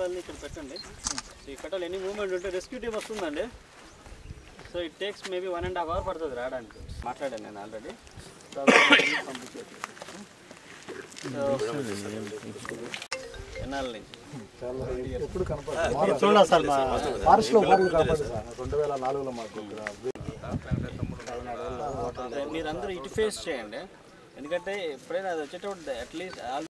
వాళ్ళని ఇక్కడ పెట్టండి సో ఈ కట్టలు ఎన్ని మూవ్మెంట్ ఉంటే రెస్క్యూ టీమ్ వస్తుందండి so it takes maybe one and half hour పడుతుంది రావడానికి మాట్లాడాను నేను ఆల్రెడీ సో పంపించేది ఎన్నాళ్ళ నుంచి ఎప్పుడు కనపడదు చూడండి సార్ మా ఫారెస్ట్ లో బాగా కనపడదు సార్ రెండు వేల నాలుగులో మాకు మీరందరూ ఇటు ఫేస్ చేయండి ఎందుకంటే ఎప్పుడైనా అది వచ్చేటప్పుడు అట్లీస్ట్